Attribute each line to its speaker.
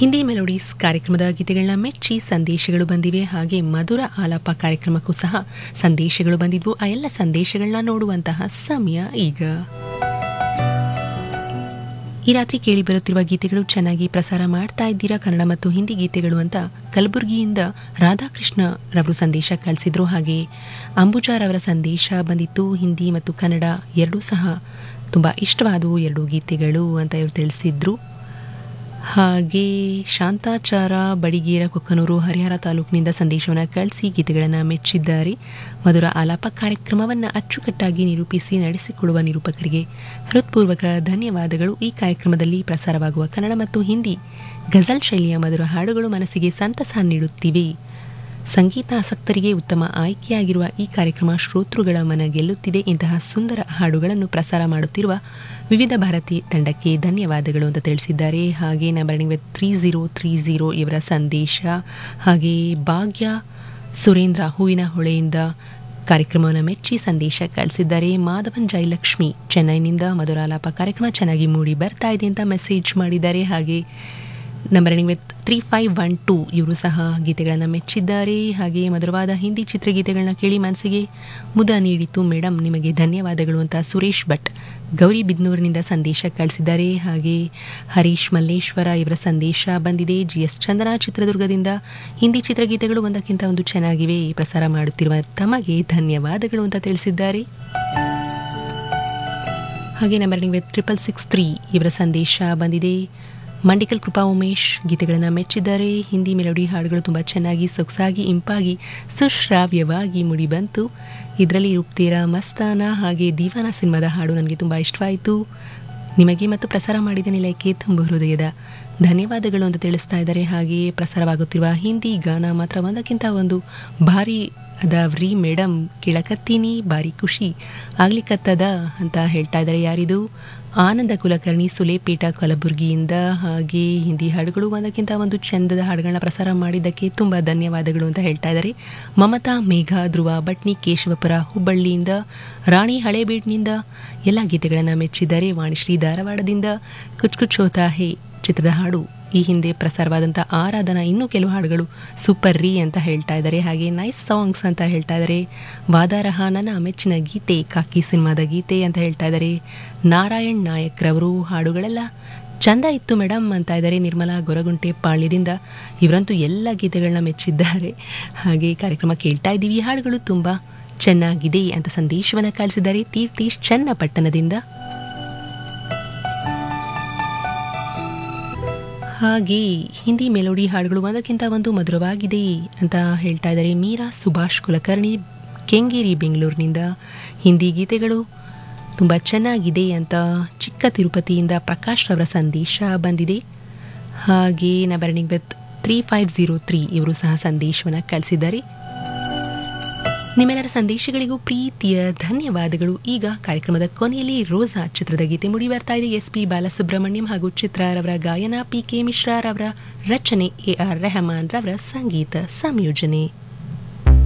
Speaker 1: Hindi melodies ಕಾರ್ಯಕ್ರಮದ ಗೀತೆಗಳನ್ನ ಮೆಚ್ಚಿ ಸಂದೇಶಗಳು ಬಂದಿವೆ ಹಾಗೆ ಮಧುರ ಆಲಾಪ ಕಾರ್ಯಕ್ರಮಕ್ಕೂ ಸಹ ಸಂದೇಶಗಳು ಬಂದಿದ್ವು ಆ ಎಲ್ಲ ಸಂದೇಶಗಳನ್ನ ನೋಡುವಂತಹ ಸಮಯ ಈಗ ಈ ರಾತ್ರಿ ಕೇಳಿ ಬರುತ್ತಿರುವ ಗೀತೆಗಳು ಚೆನ್ನಾಗಿ ಪ್ರಸಾರ ಮಾಡ್ತಾ ಇದ್ದೀರಾ ಕನ್ನಡ ಮತ್ತು ಹಿಂದಿ ಗೀತೆಗಳು ಅಂತ ಕಲಬುರಗಿಯಿಂದ ರಾಧಾಕೃಷ್ಣ ರವರು ಸಂದೇಶ ಕಳಿಸಿದ್ರು ಹಾಗೆ ಅಂಬುಜಾರವರ ಸಂದೇಶ ಬಂದಿತ್ತು ಹಿಂದಿ ಮತ್ತು ಕನ್ನಡ ಎರಡೂ ಸಹ ತುಂಬ ಇಷ್ಟವಾದವು ಎರಡು ಗೀತೆಗಳು ಅಂತ ಇವರು ತಿಳಿಸಿದ್ರು ಹಾಗೆ ಶಾಂತಾಚಾರ ಬಡಿಗೇರ ಕೊಕ್ಕನೂರು ಹರಿಹರ ತಾಲೂಕಿನಿಂದ ಸಂದೇಶವನ್ನು ಕಳಿಸಿ ಗೀತೆಗಳನ್ನು ಮೆಚ್ಚಿದ್ದಾರೆ ಮಧುರ ಆಲಾಪ ಕಾರ್ಯಕ್ರಮವನ್ನು ಅಚ್ಚುಕಟ್ಟಾಗಿ ನಿರೂಪಿಸಿ ನಡೆಸಿಕೊಡುವ ನಿರೂಪಕರಿಗೆ ಹೃತ್ಪೂರ್ವಕ ಧನ್ಯವಾದಗಳು ಈ ಕಾರ್ಯಕ್ರಮದಲ್ಲಿ ಪ್ರಸಾರವಾಗುವ ಕನ್ನಡ ಮತ್ತು ಹಿಂದಿ ಗಜಲ್ ಶೈಲಿಯ ಮಧುರ ಹಾಡುಗಳು ಮನಸ್ಸಿಗೆ ಸಂತಸ ನೀಡುತ್ತಿವೆ ಸಂಗೀತಾಸಕ್ತರಿಗೆ ಉತ್ತಮ ಆಯ್ಕೆಯಾಗಿರುವ ಈ ಕಾರ್ಯಕ್ರಮ ಶ್ರೋತೃಗಳ ಮನ ಗೆಲ್ಲುತ್ತಿದೆ ಇಂತಹ ಸುಂದರ ಹಾಡುಗಳನ್ನು ಪ್ರಸಾರ ಮಾಡುತ್ತಿರುವ ವಿವಿಧ ಭಾರತಿ ತಂಡಕ್ಕೆ ಧನ್ಯವಾದಗಳು ಅಂತ ತಿಳಿಸಿದ್ದಾರೆ ಹಾಗೆ number with three zero three zero ಇವರ ಸಂದೇಶ ಹಾಗೆ ಭಾಗ್ಯ ಸುರೇಂದ್ರ ಹೂವಿನ ಹೊಳೆಯಿಂದ ಕಾರ್ಯಕ್ರಮವನ್ನು ಮೆಚ್ಚಿ ಸಂದೇಶ ಕಳಿಸಿದ್ದಾರೆ ಮಾಧವನ್ ಜಯಲಕ್ಷ್ಮಿ ಚೆನ್ನೈನಿಂದ ಮಧುರಾಲಾಪ ಕಾರ್ಯಕ್ರಮ ಚೆನ್ನಾಗಿ ಮೂಡಿ ಬರ್ತಾ ಇದೆ ಅಂತ ಮೆಸೇಜ್ ಮಾಡಿದ್ದಾರೆ ಹಾಗೆ number with three five one two ಇವರು ಸಹ ಗೀತೆಗಳನ್ನು ಮೆಚ್ಚಿದ್ದಾರೆ ಹಾಗೆ ಮಧುರವಾದ ಹಿಂದಿ ಚಿತ್ರಗೀತೆಗಳನ್ನ ಕೇಳಿ ಮನಸ್ಸಿಗೆ ಮುದ ನೀಡಿತು ಮೇಡಮ್ ನಿಮಗೆ ಧನ್ಯವಾದಗಳು ಅಂತ ಸುರೇಶ್ ಭಟ್ ಗೌರಿ ಬಿದ್ನೂರಿನಿಂದ ಸಂದೇಶ ಕಳಿಸಿದ್ದಾರೆ ಹಾಗೆ ಹರೀಶ್ ಮಲ್ಲೇಶ್ವರ ಇವರ ಸಂದೇಶ ಬಂದಿದೆ ಜಿ ಎಸ್ ಚಂದನ ಚಿತ್ರದುರ್ಗದಿಂದ ಹಿಂದಿ ಚಿತ್ರಗೀತೆಗಳು ಒಂದಕ್ಕಿಂತ ಒಂದು ಚೆನ್ನಾಗಿವೆ ಪ್ರಸಾರ ಮಾಡುತ್ತಿರುವ ತಮಗೆ ಧನ್ಯವಾದಗಳು ಅಂತ ತಿಳಿಸಿದ್ದಾರೆ ಹಾಗೆ number with triple six three ಇವರ ಸಂದೇಶ ಬಂದಿದೆ ಮಂಡಿಕಲ್ ಕೃಪಾ ಉಮೇಶ್ ಗೀತೆಗಳನ್ನು ಮೆಚ್ಚಿದ್ದಾರೆ ಹಿಂದಿ ಮೆಲೋಡಿ ಹಾಡುಗಳು ತುಂಬ ಚೆನ್ನಾಗಿ ಸೊಗಸಾಗಿ ಇಂಪಾಗಿ ಸುಶ್ರಾವ್ಯವಾಗಿ ಮುಡಿಬಂತು ಇದರಲ್ಲಿ ರುಕ್ತೀರ ಮಸ್ತಾನ ಹಾಗೆ ದೀವಾನ ಸಿನಿಮಾದ ಹಾಡು ನನಗೆ ತುಂಬ ಇಷ್ಟವಾಯಿತು ನಿಮಗೆ ಮತ್ತು ಪ್ರಸಾರ ಮಾಡಿದ ನಿಲಯಕ್ಕೆ ತುಂಬ ಹೃದಯದ ಧನ್ಯವಾದಗಳು ಅಂತ ತಿಳಿಸ್ತಾ ಇದ್ದಾರೆ ಹಾಗೆಯೇ ಪ್ರಸಾರವಾಗುತ್ತಿರುವ ಹಿಂದಿ ಗಾನ ಮಾತ್ರ ಒಂದಕ್ಕಿಂತ ಒಂದು ಭಾರಿ ಅದಾವ್ರಿ ಮೇಡಮ್ ಕೇಳಕತ್ತೀನಿ ಭಾರಿ ಖುಷಿ ಆಗ್ಲಿಕ್ಕತ್ತದ ಅಂತ ಹೇಳ್ತಾ ಇದ್ದಾರೆ ಯಾರಿದು ಆನಂದ ಕುಲಕರ್ಣಿ ಸುಲೇಪೇಟ ಕಲಬುರಗಿಯಿಂದ ಹಾಗೆ ಹಿಂದಿ ಹಾಡುಗಳು ಒಂದಕ್ಕಿಂತ ಒಂದು ಚಂದದ ಹಾಡುಗಳನ್ನ ಪ್ರಸಾರ ಮಾಡಿದ್ದಕ್ಕೆ ತುಂಬ ಧನ್ಯವಾದಗಳು ಅಂತ ಹೇಳ್ತಾ ಇದ್ದಾರೆ ಮಮತಾ ಮೇಘ ಧ್ರುವ ಭಟ್ನಿ ಕೇಶವಪುರ ಹುಬ್ಬಳ್ಳಿಯಿಂದ ರಾಣಿ ಹಳೇಬೀಡ್ನಿಂದ ಎಲ್ಲ ಗೀತೆಗಳನ್ನು ಮೆಚ್ಚಿದ್ದಾರೆ ವಾಣಿಶ್ರೀ ಧಾರವಾಡದಿಂದ ಕುಚ್ ಕುಚ್ ಹೋತಾ ಹೇ ಚಿತ್ರದ ಹಾಡು ಈ ಹಿಂದೆ ಪ್ರಸಾರವಾದಂಥ ಆರಾಧನಾ ಇನ್ನೂ ಕೆಲವು ಹಾಡುಗಳು ಸೂಪರ್ ರೀ ಅಂತ ಹೇಳ್ತಾ ಇದ್ದಾರೆ ಹಾಗೆ ನೈಸ್ ಸಾಂಗ್ಸ್ ಅಂತ ಹೇಳ್ತಾ ಇದ್ದಾರೆ ವಾದಾರಹ ನನ್ನ ಮೆಚ್ಚಿನ ಗೀತೆ ಕಾಕಿ ಸಿನಿಮಾದ ಗೀತೆ ಅಂತ ಹೇಳ್ತಾ ಇದ್ದಾರೆ ನಾರಾಯಣ್ ನಾಯಕ್ ರವರು ಹಾಡುಗಳೆಲ್ಲ ಚಂದ ಇತ್ತು ಮೇಡಮ್ ಅಂತ ಇದ್ದಾರೆ ನಿರ್ಮಲಾ ಗೊರಗುಂಟೆ ಪಾಳ್ಯದಿಂದ ಇವರಂತೂ ಎಲ್ಲ ಗೀತೆಗಳನ್ನ ಮೆಚ್ಚಿದ್ದಾರೆ ಹಾಗೆ ಕಾರ್ಯಕ್ರಮ ಕೇಳ್ತಾ ಇದ್ದೀವಿ ಈ ಹಾಡುಗಳು ತುಂಬ ಚೆನ್ನಾಗಿದೆ ಅಂತ ಸಂದೇಶವನ್ನು ಕಳಿಸಿದ್ದಾರೆ ತೀರ್ಥೇಶ್ ಚನ್ನಪಟ್ಟಣದಿಂದ ಹಾಗೆ ಹಿಂದಿ ಮೆಲೋಡಿ ಹಾಡುಗಳು ಒಂದಕ್ಕಿಂತ ಒಂದು ಮಧುರವಾಗಿದೆ ಅಂತ ಹೇಳ್ತಾ ಇದ್ದಾರೆ ಮೀರಾ ಸುಭಾಷ್ ಕುಲಕರ್ಣಿ ಕೆಂಗೇರಿ ಬೆಂಗಳೂರಿನಿಂದ ಹಿಂದಿ ಗೀತೆಗಳು ತುಂಬ ಚೆನ್ನಾಗಿದೆ ಅಂತ ಚಿಕ್ಕ ತಿರುಪತಿಯಿಂದ ಪ್ರಕಾಶ್ ಅವರ ಸಂದೇಶ ಬಂದಿದೆ ಹಾಗೆ ನಬರ್ನಿಂಗ್ with three five zero three ಇವರು ಸಹ ಸಂದೇಶವನ್ನು ಕಳಿಸಿದ್ದಾರೆ ನಿಮ್ಮೆಲ್ಲರ ಸಂದೇಶಗಳಿಗೂ ಪ್ರೀತಿಯ ಧನ್ಯವಾದಗಳು ಈಗ ಕಾರ್ಯಕ್ರಮದ ಕೊನೆಯಲ್ಲಿ ರೋಸಾ ಚಿತ್ರದ ಗೀತೆ ಮುಡಿ ಬರ್ತಾ ಇದೆ ಎಸ್ ಪಿ ಬಾಲಸುಬ್ರಹ್ಮಣ್ಯಂ ಹಾಗೂ ಚಿತ್ರಾರವರ ಗಾಯನ ಪಿ ಕೆ ಮಿಶ್ರಾರವರ ರಚನೆ ಎ ಆರ್ ರೆಹಮಾನ್ ರವರ ಸಂಗೀತ ಸಂಯೋಜನೆ